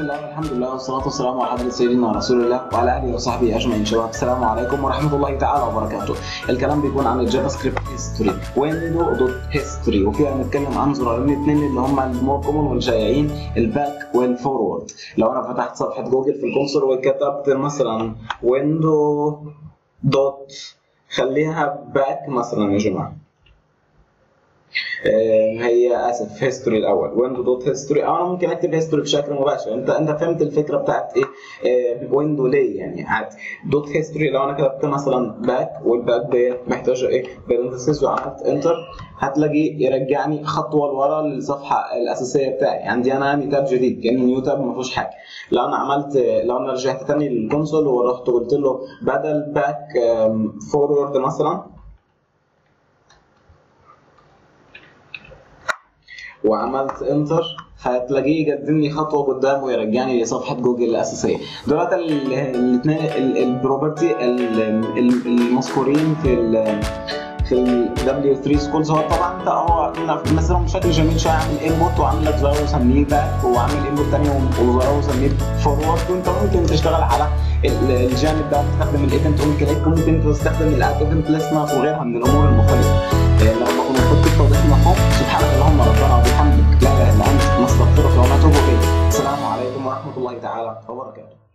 الله والحمد لله والصلاة والسلام على حضرة سيدنا رسول الله وعلى آله وصحبه أجمعين شباب السلام عليكم ورحمة الله تعالى وبركاته الكلام بيكون عن الجافا سكريبت هيستوري ويندو دوت هيستوري وفيها هنتكلم عن زرارين اثنين اللي هم المور كومن والشائعين الباك والفورورد لو أنا فتحت صفحة جوجل في الكونسول وكتبت مثلا ويندو دوت خليها باك مثلا يا جماعة هي اسف هيستوري الاول ويندو دوت هيستوري او انا ممكن اكتب هيستوري بشكل مباشر انت انت فهمت الفكره بتاعت ايه ويندو ليه يعني عادي دوت هيستوري لو انا كتبت مثلا باك والباك ديت محتاجه ايه بارنتسز وعملت انتر هتلاقي يرجعني خطوه لورا للصفحه الاساسيه بتاعي عندي انا اني تاب جديد كان نيو تاب ما فيهوش حاجه لو انا عملت لو انا رجعت تاني للكونسول ورحت قلت له بدل باك فورورد مثلا وعملت انتر هتلاقيه يقدمني خطوه قدام ويرجعني لصفحه جوجل الاساسيه دولت الاثنين البروبرتي المذكورين في ال في ال W3 سكولز هو طبعا انت هو مثلا بشكل جميل شويه عامل انبوت وعامل لك زرار وسميه باك وعامل انبوت ثاني وزرار وسميه فورورد وانت ممكن تشتغل على الجانب ده تستخدم الايفنت اون كليك ممكن تستخدم الاد ايفنت ليسنر وغيرها من الامور المختلفه لما اكون كنت التوضيح مفهوم سبحانك اللهم ربنا وبحمدك لا اله الا انت نستغفرك ونتوب اليك السلام عليكم ورحمه الله تعالى وبركاته